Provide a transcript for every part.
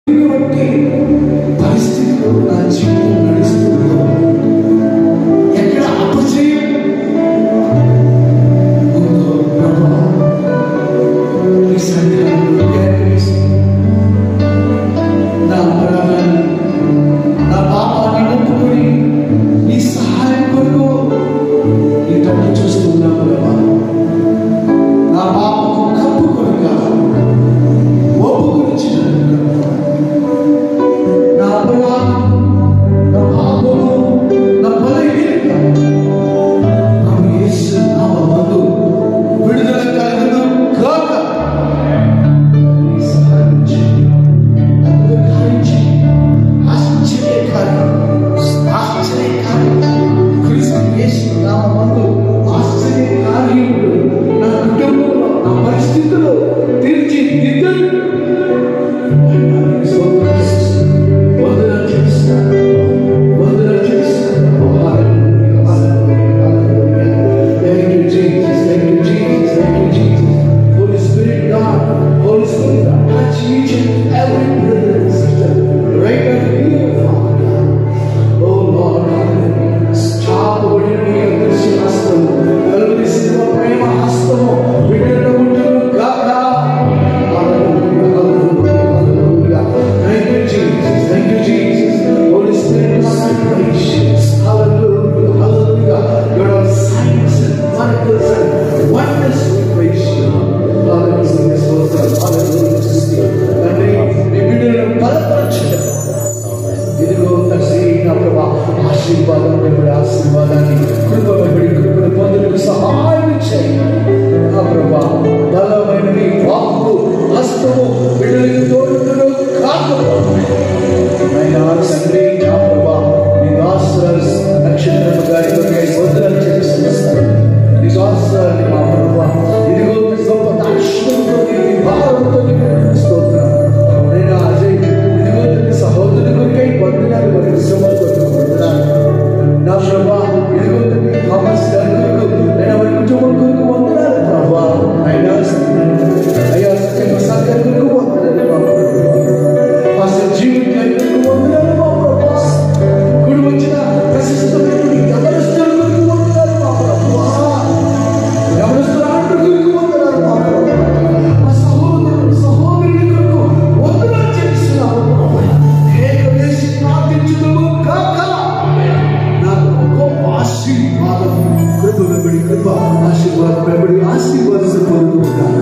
బట్టి పరిస్థితులు నా జీవితం నడుస్తుందో ఎక్కడ అపజయం ఉందో ప్రభా ఈ సంఘాన్ని ఏర్పరిచి నా అపరాధాన్ని నా పాపాన్ని ఒప్పుకొని నీ సహాయం కొరకు నీ తప్పు చూస్తున్నా ప్రభా నా పాపకు కప్పు కొరక ఒప్పుకొనిచ్చినందుకు నా అపరాధం నా పాపము నా బలహీనత ప్రభు యేసు నామములో విడుదల కలుగును గాక నీ సహాయం చేయండి. అద్భుత కార్యం చేయండి. ఆశ్చర్య కార్యం. ఆశ్చర్య కార్యం. క్రీస్తు యేసు నామములో ఆశ్చర్య కార్యములు నా కుటుంబంలో నా పరిస్థితుల్లో తీర్చిదిద్దండి. వందనాలు చేస్తున్నాను. వందనాలు చేస్తున్నాను. హల్లెలూయా, హల్లెలూయా, హల్లెలూయా. Thank you, Jesus. Thank you, Jesus. Thank you, Jesus. Holy Spirit, God, Holy Spirit, God, touch each and every brother and sister right now here, Father God. Oh Lord, చాపబడిన నీ అదృశ్య హస్తము, కలువరి శిలువ ప్రేమ హస్తము, బిడ్డలను ఉండును గాక. Hallelujah, hallelujah, hallelujah. Thank you, Jesus. Thank you, Jesus. Holy Spirit, God, I praise you. Hallelujah, hallelujah. You're all signs and miracles and wonders we praise you. Hallelujah, స్తోత్రం. Hallelujah, స్తుతి. తండ్రి, నీ బిడ్డలను బలపరచండి. ఇదిగో తండ్రి నా ప్రభా ఆశీర్వాదం వెంబడి ఆశీర్వాదాన్ని కృప వెంబడి కృపను పొందుటకు సహాయం చేయండి నా ప్రభా బలమైన నీ వాక్కు హస్తము బిడ్డలకు తోడును కాదు అయినా తండ్రి నా ప్రభా నీ దాసురాలు నక్షత్రము గారి కొరకై వందనాలు చెల్లిస్తున్నాను నీ దాసురాలు మా ప్రభా ఇదిగో నీ గొప్ప దాక్షిణంతో నీ భారంతో నీకు స్తోత్రం నేను అజయ్ ఇదిగో నీ సహోదరుని కొరకై వందనాలు వారి విశ్రమాలు కొరకు వందనాలు నా ప్రభా ఇదిగో నీ థామస్ గారి కొరకు నేను వారి కుటుంబం కొరకు వందనాలు ప్రభా అయినా అయ్యా సత్యప్రసాద్ గారి కొరకు వందనాలు మా ప్రభా పాస్టర్ జీవన్ గారి కొరకు వందనాలు మా ప్రభా కుడి వచ్చిన ప్రశస్తమైనటువంటి యవనస్తుల కొరకు వందనాలు మా ప్రభా యవనస్తుల ఆంధ్ర కొరకు వందనాలు మా ప్రభా మా సహోదరులు సహోదరుని కొరకు వందనాలు చెల్లిస్తున్నాము ప్రభా ఏకవేసి ప్రార్థించుదుము కాక నాకు గొప్ప ఆశీర్వాదం కృప వెంబడి కృప ఆశీర్వాదం వెంబడి ఆశీర్వాదం పొందుకుంటాను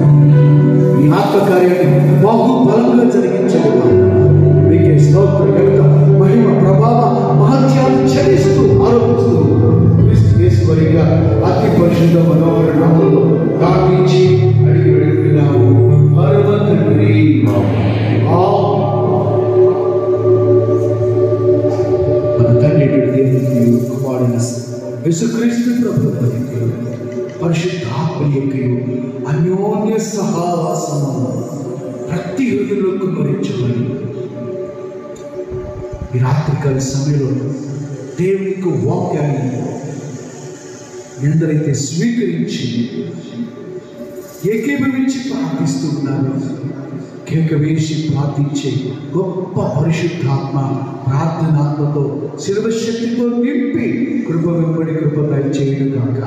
ఈ ఆత్మకార్యాన్ని బహు బలంగా జరిగించగలరు మీకే స్తోత్ర కనుక మహిమ ప్రభావ మహత్యాన్ని చెల్లిస్తూ ఆరోపిస్తూ క్రీస్తు యేసువరిగా అతి పరిశుద్ధ మనోహర నామంలో ప్రార్థించి అడిగి వెళ్తున్నాము పరమ తండ్రి ఆమేన్. మన తండ్రి దేవునికి కుమారుని యేసుక్రీస్తు ప్రభు పరిశుద్ధాత్మ యొక్క అన్యోన్య సహవాసము ప్రతి హృదయంలోకి మరించబడి ఈ రాత్రికాల సమయంలో దేవుని యొక్క వాక్యాన్ని ఎందరైతే స్వీకరించి ఏకీభవించి ప్రార్థిస్తున్నారు కేకవేసి ప్రార్థించే గొప్ప పరిశుద్ధాత్మ ప్రార్థనాత్మతో శిల్వశక్తితో నింపి కృప వెంబడి కృప దయచేయను కాక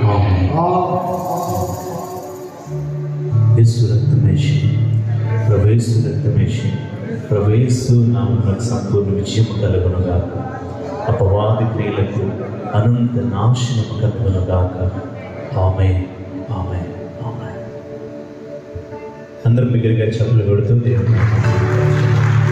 యేసు రక్తమేషి ప్రవేశు రక్తమేషి ప్రవేశు నామకు సంపూర్ణ విజయం కలుగునుగా అపవాది క్రియలకు అనంత నాశనం కలుగునుగాక ఆమె ఆమె ఆమె అందరం బిగ్గరగా చెప్పులు కొడుతూ దేవుని నామాన్ని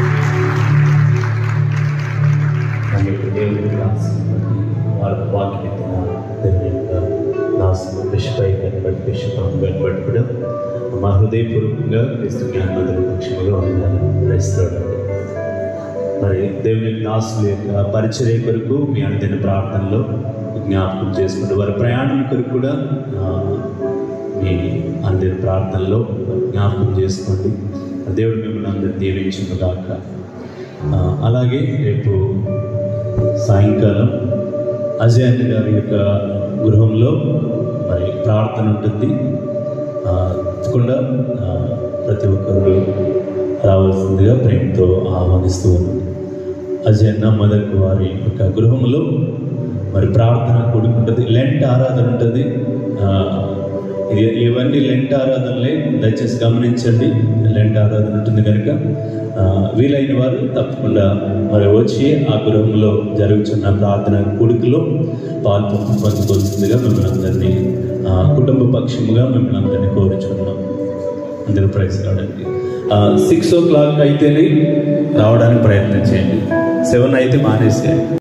మన యొక్క దేవుని ఆశీర్వదించి వారి వాక్యం దేవుని యొక్క దాసులు కృషిపై కనబడి కృషిపాము కనబడి కూడా మా హృదయపూర్వకంగా క్రీస్తు జ్ఞానోదయ పక్షముగా ఉండాలి క్రైస్తవుడు మరి దేవుని యొక్క దాసుల యొక్క పరిచర్య కొరకు మీ అందిన ప్రార్థనలో జ్ఞాపకం చేసుకుంటూ వారి ప్రయాణం కొరకు కూడా ఆ, మీ అందిన ప్రార్థనలో జ్ఞాపకం చేసుకోండి దేవుడు మిమ్మల్ని అందరూ దీవించిన దాకా అలాగే రేపు సాయంకాలం అజయ్ అన్న గారి యొక్క గృహంలో మరి ప్రార్థన ఉంటుంది ఆ, తప్పకుండా ఆ, ప్రతి ఒక్కరు రావాల్సిందిగా ప్రేమతో ఆహ్వానిస్తూ ఉన్నాం అజయన్న మొదటి వారి యొక్క గృహంలో మరి ప్రార్థన కూడుకుంటుంది లెంట్ ఆరాధన ఉంటుంది ఆ, ఇ- ఇవన్నీ లెంట్ ఆరాధనలే దయచేసి గమనించండి లెంట్ ఆరాధన ఉంటుంది కనుక ఆ, వీలైన వారు తప్పకుండా మరి వచ్చి ఆ గృహంలో జరుగుతున్న ప్రార్థన కూడికలో పాల్పొ పొందుకోవాల్సిందిగా మిమ్మల్ని అందరినీ ఆ, కుటుంబ పక్షముగా మిమ్మల్ని అందరినీ కోరుచున్నాం అందరూ ప్రైజ్ రావడానికి సిక్స్ ఓ క్లాక్ అయితేనే రావడానికి ప్రయత్నం చేయండి సెవెన్ అయితే మానేసేయండి